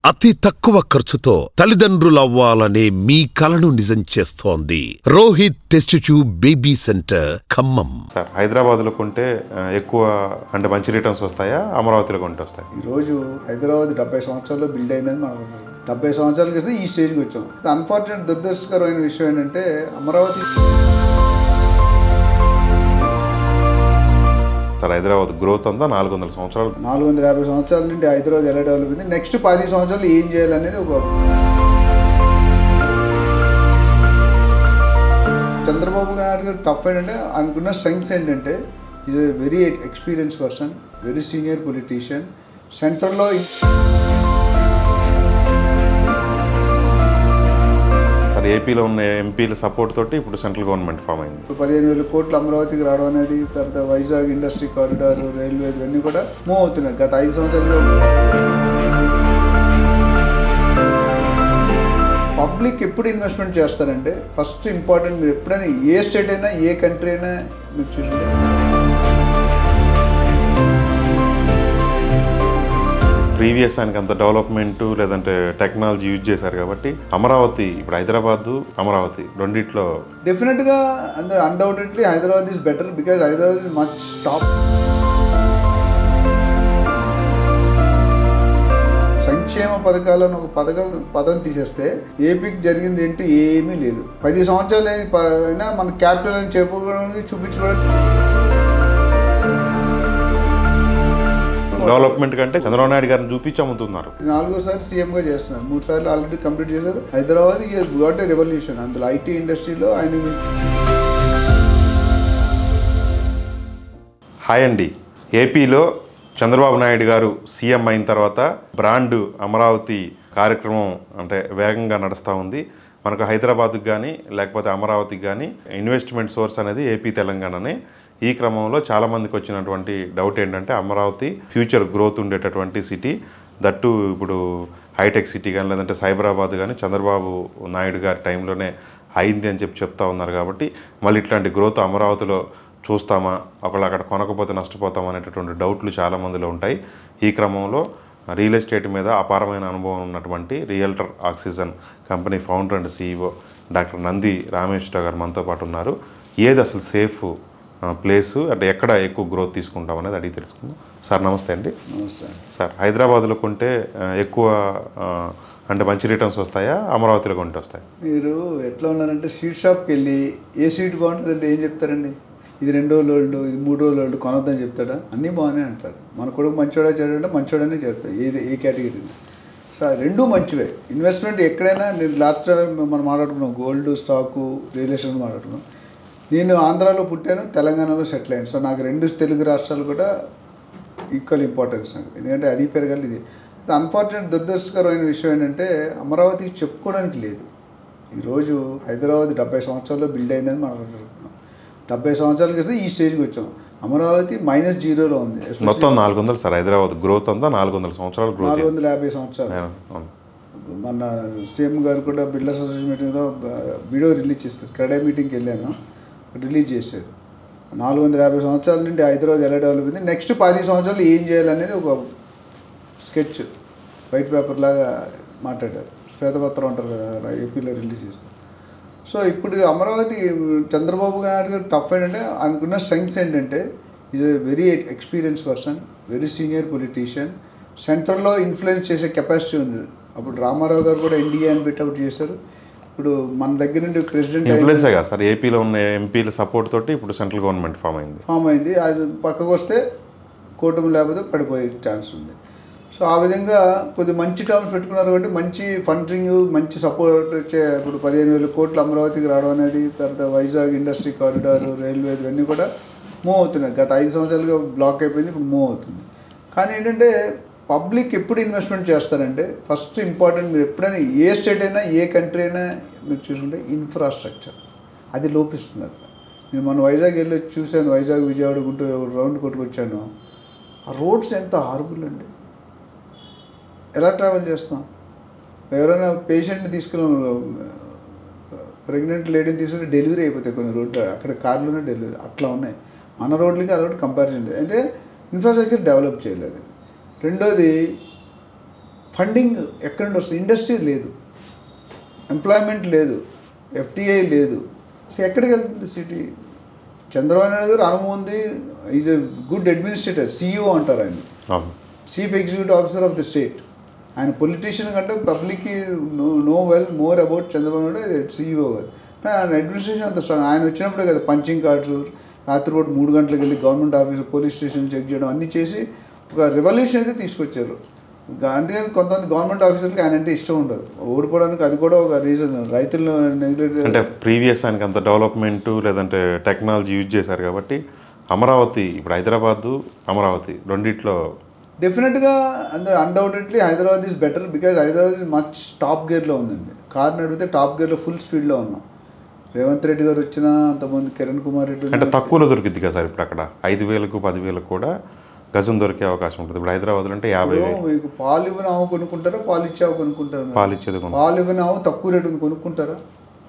అతి తక్కువ ఖర్చుతో తల్లిదండ్రులవ్వాలనే మీ కలను నిజం చేస్తోంది Rohit test tube baby centre Khammam sir హైదరాబాద్లో కొంటే ఆ, ఎక్కువ అంటే మంచి రిటర్న్స్ వస్తాయా అమరావతిలో కొంటే వస్తాయి ఈరోజు హైదరాబాద్ డెబ్బై సంవత్సరాల్లో బిల్డ్ అయిందని మనం అనుకుంటున్నాం. డెబ్బై సంవత్సరాల క్రితం ఈ స్టేజ్కి వచ్చాం అన్ఫార్చునేట్ దురదృష్టకరమైన విషయం ఏంటంటే అమరావతి సార్ హైదరాబాద్ గ్రోత్ అంతా నాలుగు వందల సంవత్సరాలు నాలుగు వందల యాభై సంవత్సరాల నుండి హైదరాబాద్ ఎలా డెవలప్ అయింది నెక్స్ట్ పది సంవత్సరాలు ఏం చేయాలనేది ఒక చంద్రబాబు నాయుడు గారు టఫ్ ఏంటంటే ఆయనకున్న స్ట్రెంగ్స్ ఏంటంటే is very experience person very senior politician సెంట్రల్లో సార్ ఏపీలో ఉన్న ఎంపీల సపోర్ట్ తోటి ఇప్పుడు సెంట్రల్ గవర్నమెంట్ ఫామ్ అయింది పదిహేను వేల కోట్లు అమరావతికి రావడం అనేది తర్వాత వైజాగ్ ఇండస్ట్రీ కారిడార్ రైల్వే ఇవన్నీ కూడా మూవ్ అవుతున్నాయి గత ఐదు సంవత్సరాలుగా పబ్లిక్ ఎప్పుడు ఇన్వెస్ట్మెంట్ చేస్తారంటే ఫస్ట్ ఇంపార్టెంట్ మీరు ఎప్పుడైనా ఏ స్టేట్ అయినా ఏ కంట్రీ అయినా మీరు చూసింటే ప్రీవియస్ ఆయనకి అంత డెవలప్మెంట్ లేదంటే టెక్నాలజీ యూజ్ చేశారు కాబట్టి అమరావతి ఇప్పుడు హైదరాబాద్ అమరావతి రెండిట్లో డెఫినెట్గా అందరూ undoubtedly Hyderabad is better because Hyderabad is much top సంక్షేమ పథకాలను ఒక పథకం పదం తీసేస్తే ఏపీకి జరిగింది ఏంటి ఏమీ లేదు పది సంవత్సరాలు అయింది ప- అయినా మన క్యాపిటల్ అని చెప్పుకోవడానికి చూపించుకోవడానికి డెవలప్మెంట్ కంటే చంద్రబాబు నాయుడు గారిని చూపించి అమ్ముతున్నారు నాలుగోసారి సీఎంగా చేస్తున్నారు మూడు సార్లు ఆల్రెడీ కంప్లీట్ చేశారు హైదరాబాద్ గాట్ ఏ రెవల్యూషన్ అందులో ఐటీ ఇండస్ట్రీలో ఆయన హాయ్ అండి ఏపీలో చంద్రబాబు నాయుడు గారు సీఎం అయిన తర్వాత బ్రాండ్ అమరావతి కార్యక్రమం అంటే వేగంగా నడుస్తూ ఉంది మనకు హైదరాబాద్కి కానీ లేకపోతే అమరావతికి కానీ ఇన్వెస్ట్మెంట్ సోర్స్ అనేది ఏపీ తెలంగాణనే ఈ క్రమంలో చాలామందికి వచ్చినటువంటి డౌట్ ఏంటంటే అమరావతి ఫ్యూచర్ గ్రోత్ ఉండేటటువంటి సిటీ దట్టు ఇప్పుడు హైటెక్ సిటీ కానీ లేదంటే సైబరాబాద్ కానీ చంద్రబాబు నాయుడు గారి టైంలోనే అయింది అని చెప్పి చెప్తా ఉన్నారు కాబట్టి మళ్ళీ ఇట్లాంటి గ్రోత్ అమరావతిలో చూస్తామా ఒకళ్ళు అక్కడ కొనకపోతే నష్టపోతామా అనేటటువంటి డౌట్లు చాలా మందిలో ఉంటాయి ఈ క్రమంలో రియల్ ఎస్టేట్ మీద అపారమైన అనుభవం ఉన్నటువంటి realtor oxygen company founder and CEO doctor Nandi Rameshwara garu మనతో పాటు ఉన్నారు ఏది అసలు సేఫ్ ప్లేస్ అంటే ఎక్కడ ఎక్కువ గ్రోత్ తీసుకుంటాం అనేది అడిగి తెలుసుకుందాం సార్ నమస్తే అండి నమస్తే సార్ హైదరాబాద్లో కొంటే ఆ, ఎక్కువ ఆ, అంటే మంచి రిటర్న్స్ వస్తాయా అమరావతిలో కొంటే వస్తాయి మీరు ఎట్లా ఉన్నారంటే స్వీట్ షాప్కి వెళ్ళి ఏ స్వీట్ బాగుంటుందంటే ఏం చెప్తారండి ఇది రెండు రోజులు ఓల్డ్ ఇది మూడు రోజులు ఓల్డ్ కొనొద్దని చెప్తాడా అన్నీ బాగానే అంటారు మన కొడుకు మంచోడా చెడంటే మంచోడనే చెప్తారు ఏది ఏ కేటగిరీ సో ఆ రెండూ మంచివే ఇన్వెస్ట్మెంట్ ఎక్కడైనా నేను లాస్ట్ మనం మాట్లాడుకున్నాం గోల్డ్ స్టాకు రియల్ ఎస్టేట్ మాట్లాడుకున్నాం నేను ఆంధ్రాలో పుట్టాను తెలంగాణలో సెటిల్ అయ్యాను సో నాకు రెండు తెలుగు రాష్ట్రాలు కూడా ఈక్వల్ ఇంపార్టెన్స్ నాకు ఎందుకంటే అది పెరగాలి ఇది అన్ఫార్చునేట్ దురదృష్టకరమైన విషయం ఏంటంటే అమరావతికి చెప్పుకోవడానికి లేదు ఈరోజు హైదరాబాద్ డెబ్బై సంవత్సరాల్లో బిల్డ్ అయిందని మనం అనుకుంటున్నాం డెబ్బై సంవత్సరాల క్రితం ఈ స్టేజ్కి వచ్చాం అమరావతి మైనస్ జీరోలో ఉంది మొత్తం నాలుగు వందలు సార్ హైదరాబాద్ గ్రోత్ అంతా నాలుగు వందల సంవత్సరాలు గ్రోత్ నాలుగు వందల యాభై సంవత్సరాలు అవును మన సీఎం గారు కూడా బిల్డర్ అసోసియేషన్ మీటింగ్లో వీడియో రిలీజ్ చేస్తారు క్రెడే మీటింగ్కి వెళ్ళాను రిలీజ్ చేశారు నాలుగు వందల యాభై సంవత్సరాల నుండి హైదరాబాద్ ఎలా డెవలప్ అయింది నెక్స్ట్ పది సంవత్సరాలు ఏం చేయాలనేది ఒక స్కెచ్ వైట్ పేపర్ లాగా మాట్లాడారు శ్వేతపత్రం అంటారు కదా అలా ఏపీలో రిలీజ్ చేశారు సో ఇప్పుడు అమరావతి చంద్రబాబు నాయుడు గారు టఫ్ ఏంటంటే ఆయనకున్న స్ట్రెంగ్స్ ఏంటంటే is very experience person very senior politician సెంట్రల్లో ఇన్ఫ్లుయెన్స్ చేసే కెపాసిటీ ఉంది అప్పుడు రామారావు గారు కూడా ఎన్డీఏ అని పెట్టి ఒకటి చేశారు ఇప్పుడు మన దగ్గర నుండి ప్రెసిడెంట్ ఇన్ఫ్లుయెన్సే కదా సార్ ఏపీలో ఉన్న ఎంపీల సపోర్ట్ తోటి ఇప్పుడు సెంట్రల్ గవర్నమెంట్ ఫామ్ అయింది ఫామ్ అయింది అది పక్కకు వస్తే కూటమి లేకపోతే పడిపోయే ఛాన్స్ ఉంది సో ఆ విధంగా కొద్ది మంచి టర్మ్స్ పెట్టుకున్నారు కాబట్టి మంచి ఫండింగ్ మంచి సపోర్ట్ వచ్చే ఇప్పుడు పదిహేను వేల కోట్లు అమరావతికి రావడం అనేది తర్వాత వైజాగ్ ఇండస్ట్రీ కారిడార్ రైల్వే ఇవన్నీ కూడా మూవ్ అవుతున్నాయి గత ఐదు సంవత్సరాలుగా బ్లాక్ అయిపోయింది ఇప్పుడు మూవ్ అవుతుంది కానీ ఏంటంటే పబ్లిక్ ఎప్పుడు ఇన్వెస్ట్మెంట్ చేస్తారంటే ఫస్ట్ ఇంపార్టెంట్ మీరు ఎప్పుడైనా ఏ స్టేట్ అయినా ఏ కంట్రీ అయినా మీరు చూసుకుంటే ఇన్ఫ్రాస్ట్రక్చర్ అది లోపిస్తుంది అక్కడ నేను మన వైజాగ్ వెళ్ళి చూశాను వైజాగ్ విజయవాడ గుంటూరు రౌండ్ కొట్టుకొచ్చాను ఆ రోడ్స్ ఎంత హార్బుల్ అండి ఎలా ట్రావెల్ చేస్తాం ఎవరైనా పేషెంట్ని తీసుకుని ప్రెగ్నెంట్ లేడీని తీసుకుని డెలివరీ అయిపోతాయి కొన్ని రోడ్లు అక్కడ కార్లోనే డెలివరీ అట్లా ఉన్నాయి మన రోడ్లకి ఆ రోడ్ కంపారిజన్ లేదు అయితే ఇన్ఫ్రాస్ట్రక్చర్ డెవలప్ చేయలేదు రెండోది ఫండింగ్ ఎక్కడి నుండి వస్తుంది ఇండస్ట్రీ లేదు ఎంప్లాయ్మెంట్ లేదు ఎఫ్డిఐ లేదు సో ఎక్కడికి వెళ్తుంది సిటీ చంద్రబాబు నాయుడు గారు అనుభవం ఉంది is a good administrator CEO అంటారు ఆయన అవును chief executive officer of the state ఆయన పొలిటీషియన్ కంటే పబ్లిక్కి no no well more about Chandrababu Naidu CEO garu కానీ ఆయన అడ్మినిస్ట్రేషన్ అంత స్ట్రాంగ్ ఆయన వచ్చినప్పుడే కదా పంచింగ్ కార్డ్స్ రాత్రిపూట మూడు గంటలకు వెళ్ళి government office police station check చేయడం అన్నీ చేసి ఒక రెవల్యూషన్ అయితే తీసుకొచ్చారు ఇంకా అందుకని కొంతమంది గవర్నమెంట్ ఆఫీసర్లకి ఆయన అంటే ఇష్టం ఉండదు ఓడిపోవడానికి అది కూడా ఒక రీజన్ రైతులను నెగ్లెక్ట్ అంటే ప్రీవియస్ ఆయనకి అంత డెవలప్మెంట్ లేదంటే టెక్నాలజీ యూజ్ చేశారు కాబట్టి అమరావతి ఇప్పుడు హైదరాబాద్ అమరావతి రెండిట్లో డెఫినెట్గా అందరూ undoubtedly Hyderabad is better because Hyderabad much top గేర్లో ఉందండి కార్ నడిపితే టాప్ గేర్లో ఫుల్ స్పీడ్లో ఉన్నాం రేవంత్ రెడ్డి గారు వచ్చినా అంతమంది కిరణ్ కుమార్ రెడ్డి అంటే తక్కువలో దొరికింది కదా సార్ ఇప్పుడు అక్కడ ఐదు వేలకు పదివేలకు కూడా గజం దొరికే అవకాశం ఉంటుంది ఇప్పుడు హైదరాబాద్లో అంటే యాభై ఇప్పుడు వేలు మీకు పాలు ఇవ్వని ఆవు కొనుక్కుంటారా పాలు ఇచ్చే ఆవు కొనుక్కుంటారా మీరు? పాలు ఇచ్చేది కొను- పాలు ఇవ్వని ఆవు తక్కువ రేటు ఉంది కొనుక్కుంటారా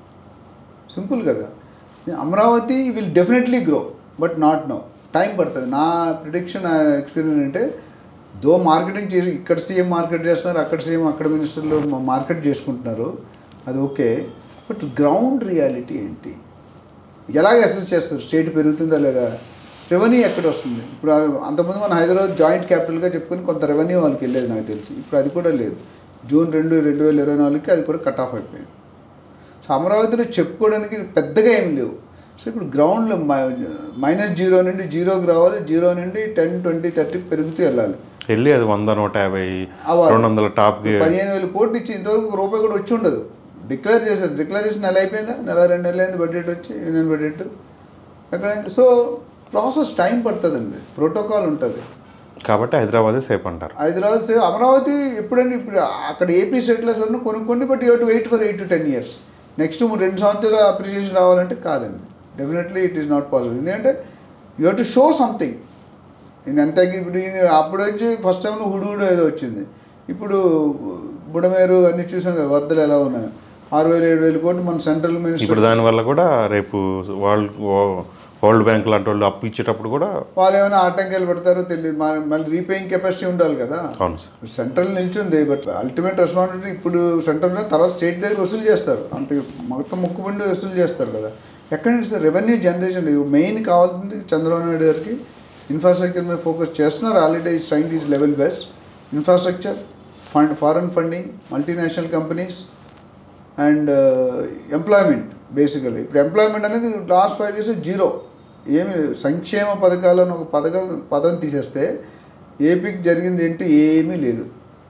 సింపుల్ కదా Amaravati will definitely grow but not no time పడుతుంది నా ప్రిడిక్షన్ ఎక్స్పీరియన్స్ అంటే దో మార్కెటింగ్ చేసి ఇక్కడ సీఎం మార్కెట్ చేస్తున్నారు అక్కడ సీఎం అక్కడ మినిస్టర్లు మార్కెట్ చేసుకుంటున్నారు అది ఓకే బట్ గ్రౌండ్ రియాలిటీ ఏంటి ఎలాగ అసెస్ చేస్తారు స్టేట్ పెరుగుతుందా లేదా రెవెన్యూ ఎక్కడ వస్తుంది ఇప్పుడు ఆ- అంతకుముందు మన హైదరాబాద్ జాయింట్ క్యాపిటల్గా చెప్పుకొని కొంత రెవెన్యూ వాళ్ళకి వెళ్ళేది నాకు తెలిసి ఇప్పుడు అది కూడా లేదు జూన్ రెండు రెండు వేల ఇరవై నాలుగుకి అది కూడా కట్ ఆఫ్ అయిపోయింది సో అమరావతిలో చెప్పుకోవడానికి పెద్దగా ఏం లేవు సో ఇప్పుడు గ్రౌండ్లో మైనస్ జీరో నుండి జీరోకి రావాలి జీరో నుండి టెన్ ట్వంటీ థర్టీ పెరుగుతూ వెళ్ళాలి వెళ్ళి అది వంద నూట యాభై అవ్వాలి. రెండు వందల టాప్ గే పదిహేను వేల కోట్లు ఇచ్చి ఇంతవరకు ఒక రూపాయి కూడా వచ్చి ఉండదు డిక్లేర్ చేశారు డిక్లరేషన్ నెల అయిపోయిందా నెల రెండు నెలలు అయింది బడ్జెట్ వచ్చి యూనియన్ బడ్జెట్ ఎక్కడ సో ప్రాసెస్ టైం పడుతుందండి ప్రోటోకాల్ ఉంటుంది కాబట్టి హైదరాబాదే సేఫ్ అంటారు హైదరాబాద్ సే- అమరావతి ఎప్పుడండి ఇప్పుడు అక్కడ ఏపీ సెటిలర్స్ అన్న కొనుక్కోండి but you to wait for eight to ten years next రెండు సంవత్సరాల అప్రిషియేషన్ రావాలంటే కాదండి definitely it is not possible ఎందుకంటే you have to show something నేను ఎంత ఇప్పుడు ఈయన అప్పుడు వచ్చి ఫస్ట్ టైం హుడుగుడు ఏదో వచ్చింది ఇప్పుడు బుడమేరు అన్ని చూసాం కదా వరదలు ఎలా ఉన్నాయి ఆరు వేలు ఏడు వేలు కోట్లు మన సెంట్రల్ మినిస్టర్ ఇప్పుడు దానివల్ల కూడా రేపు వరల్డ్ వరల్డ్ బ్యాంక్ లాంటి వాళ్ళు అప్పు ఇచ్చేటప్పుడు కూడా వాళ్ళు ఏమైనా ఆటంకాలు పెడతారో తెలియదు మన- మళ్ళీ రీపేయింగ్ కెపాసిటీ ఉండాలి కదా అవును సార్ సెంట్రల్ నిల్చుంది బట్ అల్టిమేట్ రెస్పాన్సిబిలిటీ ఇప్పుడు సెంట్రల్ తర్వాత స్టేట్ దగ్గర వసూలు చేస్తారు అంత మొత్తం ముక్కుబండి వసూలు చేస్తారు కదా ఎక్కడి నుంచి సార్ రెవెన్యూ జనరేషన్ మెయిన్ కావాల్సింది చంద్రబాబు నాయుడు గారికి ఇన్ఫ్రాస్ట్రక్చర్ మీద ఫోకస్ చేస్తున్నారు ఆల్రెడీ సైంట్ is level best infrastructure fund foreign funding multinational companies and employment basically ఇప్పుడు ఎంప్లాయ్మెంట్ అనేది లాస్ట్ ఫైవ్ ఇయర్స్ జీరో ఏమి సంక్షేమ పథకాలను ఒక పథకం పదం తీసేస్తే ఏపీకి జరిగింది ఏంటి ఏమీ లేదు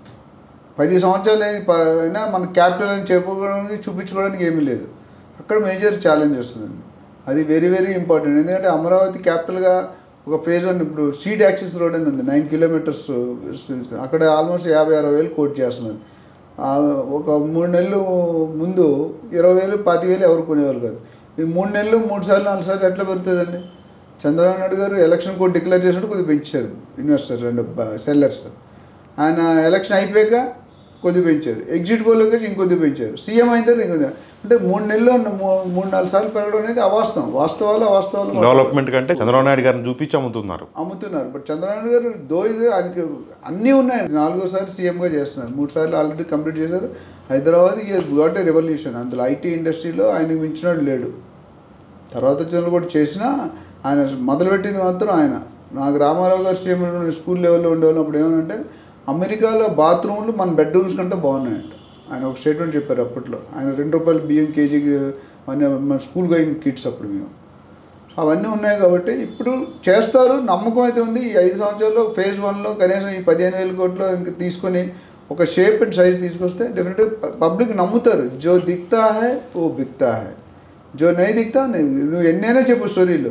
పది సంవత్సరాలు అయింది ప- అయినా మన క్యాపిటల్ అని చెప్పుకోవడానికి చూపించుకోవడానికి ఏమీ లేదు అక్కడ మేజర్ ఛాలెంజ్ వస్తుందండి అది వెరీ వెరీ ఇంపార్టెంట్ ఎందుకంటే అమరావతి క్యాపిటల్గా ఒక ఫేజ్ వన్ ఇప్పుడు సీడ్ యాక్సిస్ రోడ్ అని ఉంది నైన్ కిలోమీటర్స్ అక్కడ ఆల్మోస్ట్ యాభై అరవై వేలు కోట్ చేస్తున్నారు ఆ, ఒక మూడు నెలలు ముందు ఇరవై వేలు పాతి వేలు ఎవరు కొనేవాళ్ళు కాదు ఈ మూడు నెలలు మూడు సార్లు నాలుగు సార్లు ఎట్లా పెరుగుతుందండి చంద్రబాబు నాయుడు గారు ఎలక్షన్ కోడ్ డిక్లేర్ చేసినట్టు కొద్దిగా పెంచారు ఇన్వెస్టర్స్ అండ్ సెల్లర్స్ ఆయన ఎలక్షన్ అయిపోయాక కొద్ది పెంచారు ఎగ్జిట్ పోలోకి వచ్చి ఇంకొద్ది పెంచారు సీఎం అయిన తర్వాత ఇంకొద్ది అంటే మూడు నెలల్లో మూ- మూడు నాలుగు సార్లు పెరగడం అనేది అవాస్తవం వాస్తవాలు అవాస్తవాలు డెవలప్మెంట్ కంటే చంద్రబాబు నాయుడు గారిని చూపించి అమ్ముతున్నారు అమ్ముతున్నారు బట్ చంద్రబాబు గారు దో ఇది ఆయనకి అన్నీ ఉన్నాయి నాలుగోసారి సీఎంగా చేస్తున్నారు మూడు సార్లు ఆల్రెడీ కంప్లీట్ చేశారు హైదరాబాద్ గాట్ ఏ రెవల్యూషన్ అందులో ఐటీ ఇండస్ట్రీలో ఆయనకు మించినాడు లేడు తర్వాత వచ్చిన కూడా చేసినా ఆయన మొదలుపెట్టింది మాత్రం ఆయన నాకు రామారావు గారు సీఎం ఉన్నప్పుడు స్కూల్ లెవెల్లో ఉండేవాళ్ళప్పుడు ఏమనంటే అమెరికాలో బాత్రూమ్లు మన బెడ్రూమ్స్ కంటే బాగున్నాయంట ఆయన ఒక స్టేట్మెంట్ చెప్పారు అప్పట్లో ఆయన రెండు రూపాయలు బియ్యం కేజీకి మన మన స్కూల్ గోయింగ్ కిడ్స్ అప్పుడు మేము సో అవన్నీ ఉన్నాయి కాబట్టి ఇప్పుడు చేస్తారు నమ్మకం అయితే ఉంది ఈ ఐదు సంవత్సరాల్లో ఫేజ్ వన్లో కనీసం ఈ పదిహేను వేల కోట్లు ఇంక తీసుకొని ఒక షేప్ అండ్ సైజ్ తీసుకొస్తే డెఫినెట్గా పబ్లిక్ నమ్ముతారు జో దిక్తా హై ఓ బిక్తా హై జో నై దిక్తా నై- నువ్వు ఎన్నైనా చెప్పు స్టోరీలో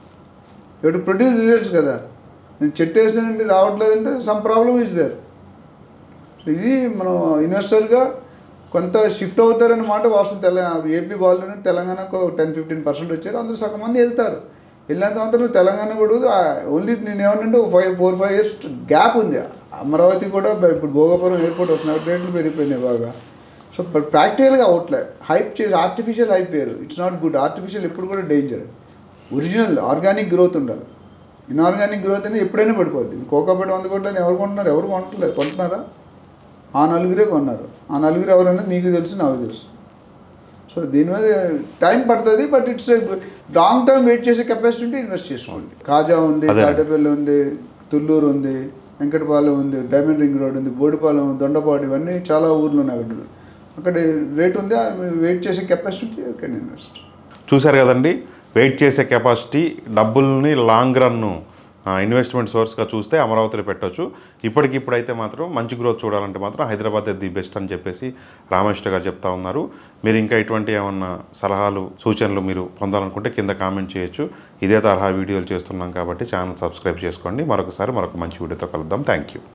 యూ ప్రొడ్యూస్ రిజల్ట్స్ కదా నేను చెట్టు వేసానంటే రావట్లేదంటే some problem is there so ఇది మనం ఇన్వెస్టర్గా కొంత షిఫ్ట్ అవుతారన్న మాట వాస్తవం తెలంగాణ ఏపీ బాల్లోనే తెలంగాణకు టెన్ ఫిఫ్టీన్ పర్సెంట్ వచ్చారు అందరూ సగం మంది వెళ్తారు వెళ్ళినంత మాత్రం తెలంగాణ కూడా ఓన్లీ నేను ఏమంటే ఒక five four five years gap ఉంది అమరావతి కూడా ఇప్పుడు భోగాపురం ఎయిర్పోర్ట్ వస్తున్నాయి రేట్లు పెరిగిపోయినాయి బాగా సో ప్రాక్టికల్గా అవట్లే హైప్ చేసి ఆర్టిఫిషియల్ హైప్ వేరు ఇట్స్ నాట్ గుడ్ ఆర్టిఫిషియల్ ఎప్పుడు కూడా డేంజర్ ఒరిజినల్ ఆర్గానిక్ గ్రోత్ ఉండాలి ఇన్ఆర్గానిక్ గ్రోత్ అనేది ఎప్పుడైనా పడిపోద్ది కోకాపేట వంద కోట్లని ఎవరు కొంటున్నారు ఎవరు కొనట్లేదు కొంటున్నారా ఆ నలుగురే కొన్నారు ఆ నలుగురు ఎవరనేది మీకు తెలుసు నాకు తెలుసు సో దీని మీద టైం పడుతుంది but it's long term wait చేసే కెపాసిటీ ఇన్వెస్ట్ చేసుకోండి కాజా ఉంది అదే. తాడేపల్లి ఉంది తుళ్ళూరు ఉంది వెంకటపాలెం ఉంది డైమండ్ రింగ్ రోడ్ ఉంది బోడిపాలెం దొండపాడు ఇవన్నీ చాలా ఊర్లు ఉన్నాయి అక్కడ అక్కడ రేట్ ఉంది వెయిట్ చేసే కెపాసిటీ కెన్ ఇన్వెస్ట్ చూశారు కదండి వెయిట్ చేసే కెపాసిటీ డబ్బుల్ని లాంగ్ రన్ను ఇన్వెస్ట్మెంట్ సోర్స్గా చూస్తే అమరావతిలో పెట్టొచ్చు ఇప్పటికిప్పుడైతే మాత్రం మంచి గ్రోత్ చూడాలంటే మాత్రం హైదరాబాద్ ది బెస్ట్ అని చెప్పేసి రామేశ్వర గారు చెప్తా ఉన్నారు మీరు ఇంకా ఇటువంటి ఏమన్నా సలహాలు సూచనలు మీరు పొందాలనుకుంటే కింద కామెంట్ చేయొచ్చు ఇదే తరహా వీడియోలు చేస్తున్నాం కాబట్టి ఛానల్ సబ్స్క్రైబ్ చేసుకోండి మరొకసారి మరొక మంచి వీడియోతో కలుద్దాం థ్యాంక్ యూ